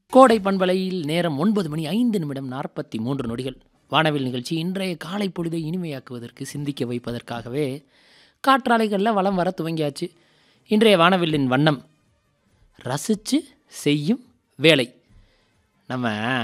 கோடை பண்பலையில் நேரம் ஒன்பது மணி ஐந்து நிமிடம் நாற்பத்தி மூன்று நொடிகள் வானவில் நிகழ்ச்சி இன்றைய காலை பொழுதை இனிமையாக்குவதற்கு சிந்திக்க வைப்பதற்காகவே காற்றாலைகளில் வலம் வர துவங்கியாச்சு இன்றைய வானவில்லின் வண்ணம் ரசித்து செய்யும் வேலை நம்ம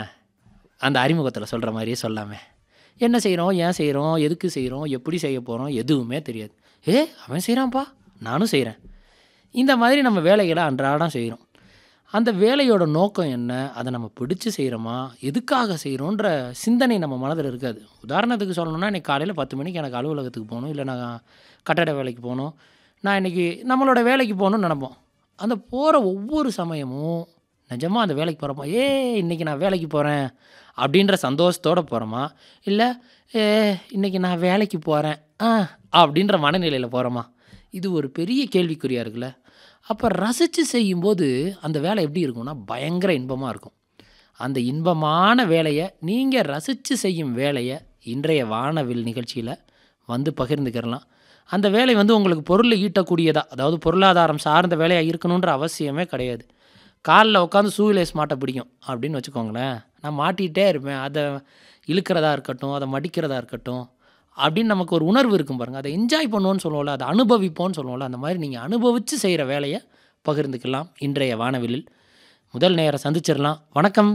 அந்த அறிமுகத்தில் சொல்கிற மாதிரியே சொல்லாமே என்ன செய்கிறோம் ஏன் செய்கிறோம் எதுக்கு செய்கிறோம் எப்படி செய்ய போகிறோம் எதுவுமே தெரியாது ஏ அவன் செய்கிறான்ப்பா நானும் செய்கிறேன் இந்த மாதிரி நம்ம வேலைகளை அன்றாடம் செய்கிறோம் அந்த வேலையோட நோக்கம் என்ன அதை நம்ம பிடிச்சு செய்கிறோமா எதுக்காக செய்கிறோன்ற சிந்தனை நம்ம மனதில் இருக்காது உதாரணத்துக்கு சொல்லணும்னா இன்றைக்கி காலையில் பத்து மணிக்கு எனக்கு அலுவலகத்துக்கு போகணும் இல்லை நான் கட்டட வேலைக்கு போகணும் நான் இன்றைக்கி நம்மளோட வேலைக்கு போகணும்னு நினப்போம் அந்த போகிற ஒவ்வொரு சமயமும் நிஜமாக அந்த வேலைக்கு போகிறப்போ ஏ இன்றைக்கி நான் வேலைக்கு போகிறேன் அப்படின்ற சந்தோஷத்தோடு போகிறோமா இல்லை ஏ இன்றைக்கி நான் வேலைக்கு போகிறேன் ஆ அப்படின்ற மனநிலையில் போகிறோமா இது ஒரு பெரிய கேள்விக்குறியாக இருக்குல்ல அப்போ ரசித்து செய்யும்போது அந்த வேலை எப்படி இருக்கும்னா பயங்கர இன்பமாக இருக்கும் அந்த இன்பமான வேலையை நீங்கள் ரசித்து செய்யும் வேலையை இன்றைய வானவில் நிகழ்ச்சியில் வந்து பகிர்ந்துக்கிறலாம் அந்த வேலை வந்து உங்களுக்கு பொருள் ஈட்டக்கூடியதா அதாவது பொருளாதாரம் சார்ந்த வேலையாக இருக்கணுன்ற அவசியமே கிடையாது காலில் உட்காந்து சூவிலேஸ் மாட்ட பிடிக்கும் அப்படின்னு வச்சுக்கோங்களேன் நான் மாட்டிகிட்டே இருப்பேன் அதை இழுக்கிறதா இருக்கட்டும் அதை மடிக்கிறதா இருக்கட்டும் அப்படின்னு நமக்கு ஒரு உணர்வு இருக்கும் பாருங்கள் அதை என்ஜாய் பண்ணுவோன்னு சொல்லுவோம்ல அதை அனுபவிப்போன்னு சொல்லுவோம்ல அந்த மாதிரி நீங்கள் அனுபவித்து செய்கிற வேலையை பகிர்ந்துக்கலாம் இன்றைய வானவிலில் முதல் நேரம் சந்திச்சிடலாம் வணக்கம்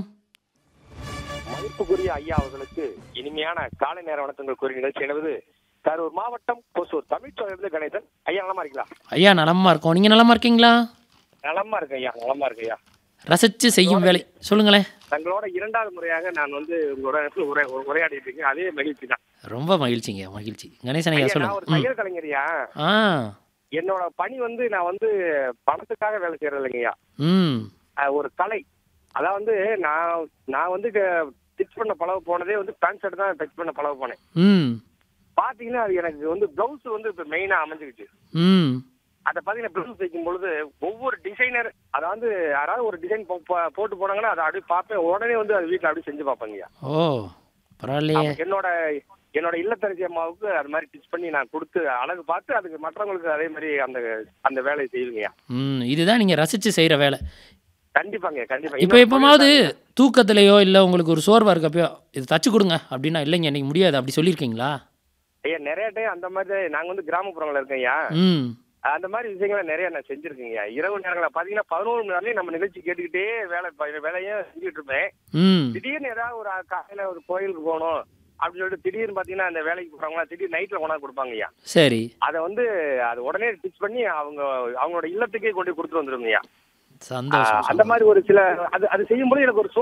மதிப்புக்குரிய ஐயா அவர்களுக்கு இனிமையான காலை நேர வணக்கங்கள் கூறி நிகழ்ச்சி எனது கரூர் மாவட்டம் கொசூர் தமிழ்ச்சோழிலிருந்து கணேசன் ஐயா நலமா இருக்கீங்களா ஐயா நலமாக இருக்கோம் நீங்கள் நலமாக இருக்கீங்களா நலமா இருக்கேன் ஐயா நலமா இருக்கேன் ஐயா ரசித்து செய்யும் வேலை சொல்லுங்களேன் தங்களோட இரண்டாவது முறையாக நான் வந்து உங்களோட உரை உரையாடிட்டு இருக்கேன் அதே மகிழ்ச்சி தான் ரொம்ப மகிழ்ச்சிங்க மகிழ்ச்சி கணேசன் ஐயா ஐயா, நான் ஒரு சொல்லுங்க ம். தையல் கலைஞரியா ஆ என்னோட பணி வந்து நான் வந்து பணத்துக்காக வேலை செய்யறது இல்லைங்கய்யா ம் அஹ் ஒரு கலை அதான் வந்து நான் நான் வந்து ஸ்டிச் பண்ண பழக போனதே வந்து பேண்ட் ஷர்ட் தான் தைச் பண்ண பழக போனேன் ம் பாத்தீங்கன்னா அது எனக்கு வந்து பிளவுஸ் வந்து இப்ப மெயினா அமைஞ்சிருச்சு ம் அதை பார்த்தீங்கன்னா பிளவுஸ் தைக்கும் பொழுது ஒவ்வொரு டிசைனர் அதாவது யாராவது ஒரு டிசைன் போட்டு போனாங்கன்னா அதை அப்படியே பார்ப்பேன் உடனே வந்து அது வீட்டில் அப்படியே செஞ்சு பார்ப்பேங்க ஓ பரவாயில்லையே என்னோட என்னோட இல்லத்தரசி அம்மாவுக்கு அது மாதிரி ஸ்டிச் பண்ணி நான் கொடுத்து அழகு பார்த்து அதுக்கு மற்றவங்களுக்கு அதே மாதிரி அந்த அந்த வேலையை செய்வீங்கய்யா ம் இதுதான் நீங்கள் ரசித்து செய்கிற வேலை கண்டிப்பாங்க கண்டிப்பா இப்போ இன்னொரு எப்போமாவது தொழில் தூக்கத்திலேயோ இல்லை உங்களுக்கு ஒரு சோர்வாக இருக்கப்பயோ இது தச்சு கொடுங்க அப்படின்னா இல்லைங்க இன்னைக்கு முடியாது அப்படி சொல்லியிருக்கீங்களா ஐயா நிறைய டைம் அந்த மாதிரி நாங்க வந்து கிராமப்புறங்கள்ல இருக்கோம் ஐயா ம் அந்த மாதிரி விஷயங்களை நிறைய நான் செஞ்சிருக்கேங்க இரவு நேரங்களில் பாத்தீங்கன்னா பதினோரு மணி நேரம் நம்ம நிகழ்ச்சி கேட்டுக்கிட்டே வேலை ப- வேலையும் செஞ்சுட்டு இருப்பேன் ம் திடீர்னு ஏதாவது ஒரு காலையில ஒரு கோயிலுக்கு போகணும் அப்படின்னு சொல்லிட்டு திடீர்னு பாத்தீங்கன்னா அந்த வேலைக்கு போறவங்க திடீர்னு நைட்ல கொண்டாந்து கொடுப்பாங்க ஐயா சரி அதை வந்து அது உடனே ஸ்டிச் பண்ணி அவங்க அவங்களோட இல்லத்துக்கே கொண்டு கொடுத்துட்டு வந்துருங்க ஐயா சந்தோஷம் அந்த மாதிரி ஒரு சில அது அது செய்யும்போது எனக்கு ஒரு